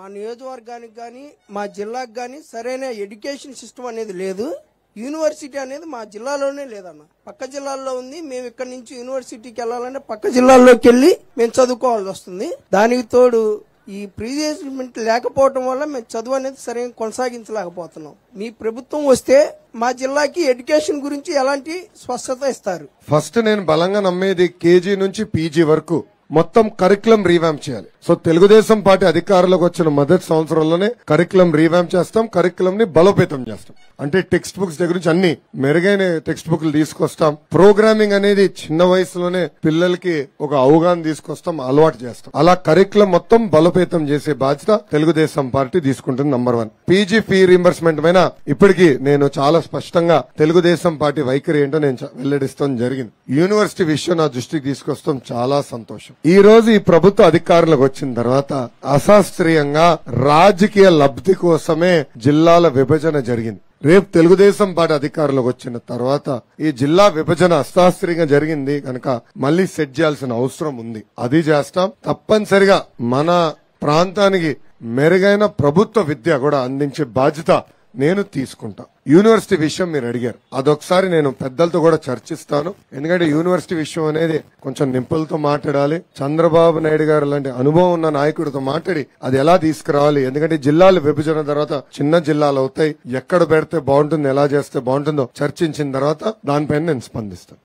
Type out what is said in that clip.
మా నియోజకవర్గానికి కానీ మా జిల్లాకు కానీ సరైన ఎడ్యుకేషన్ సిస్టమ్ అనేది లేదు యూనివర్సిటీ అనేది మా జిల్లాలోనే లేదన్న పక్క జిల్లాల్లో ఉంది మేము ఇక్కడ నుంచి యూనివర్సిటీకి వెళ్ళాలంటే పక్క జిల్లాల్లోకి వెళ్ళి మేము చదువుకోవాల్సి వస్తుంది దానికి తోడు ఈ ప్రీవియస్మెంట్ లేకపోవడం వల్ల మేము చదువు అనేది సరైన కొనసాగించలేకపోతున్నాం మీ ప్రభుత్వం వస్తే మా జిల్లాకి ఎడ్యుకేషన్ గురించి ఎలాంటి స్వస్థత ఇస్తారు ఫస్ట్ నేను బలంగా నమ్మేది కేజీ నుంచి పీజీ వరకు మొత్తం కరికులం రీవ్యాంప్ చేయాలి సో తెలుగుదేశం పార్టీ అధికారంలోకి వచ్చిన మొదటి సంవత్సరంలోనే కరికులం రీవ్యాంప్ చేస్తాం కరికులం ని బలోపేతం చేస్తాం అంటే టెక్స్ట్ బుక్స్ దగ్గర నుంచి అన్ని మెరుగైన టెక్స్ట్ బుక్లు తీసుకొస్తాం ప్రోగ్రామింగ్ అనేది చిన్న వయసులోనే పిల్లలకి ఒక అవగాహన తీసుకొస్తాం అలవాటు చేస్తాం అలా కరికులం మొత్తం బలోపేతం చేసే బాధ్యత తెలుగుదేశం పార్టీ తీసుకుంటుంది number one PG fee reimbursement పైన ఇప్పటికీ నేను చాలా స్పష్టంగా తెలుగుదేశం పార్టీ వైఖరి ఏంటో నేను చ- వెల్లడిస్తాం జరిగింది యూనివర్సిటీ విషయం నా దృష్టికి తీసుకొస్తాం చాలా సంతోషం ఈ రోజు ఈ ప్రభుత్వ అధికారులకు వచ్చిన తర్వాత అశాస్త్రీయంగా రాజకీయ లబ్ధి కోసమే జిల్లాల విభజన జరిగింది రేపు తెలుగుదేశం పార్టీ అధికారంలోకి వచ్చిన తర్వాత ఈ జిల్లా విభజన అశాస్త్రీయంగా జరిగింది కనుక మళ్ళీ సెట్ చేయాల్సిన అవసరం ఉంది అది చేస్తాం తప్పనిసరిగా మన ప్రాంతానికి మెరుగైన ప్రభుత్వ విద్య కూడా అందించే బాధ్యత నేను తీసుకుంటా యూనివర్సిటీ విషయం మీరు అడిగారు అదొకసారి నేను పెద్దలతో కూడా చర్చిస్తాను ఎందుకంటే యూనివర్సిటీ విషయం అనేది కొంచెం నింపులతో మాట్లాడాలి చంద్రబాబు నాయుడు గారు లాంటి అనుభవం ఉన్న నాయకుడితో మాట్లాడి అది ఎలా తీసుకురావాలి ఎందుకంటే జిల్లాల విభజన తర్వాత చిన్న జిల్లాలు అవుతాయి ఎక్కడ పెడితే బాగుంటుంది ఎలా చేస్తే బాగుంటుందో చర్చించిన తర్వాత దానిపైన నేను స్పందిస్తాను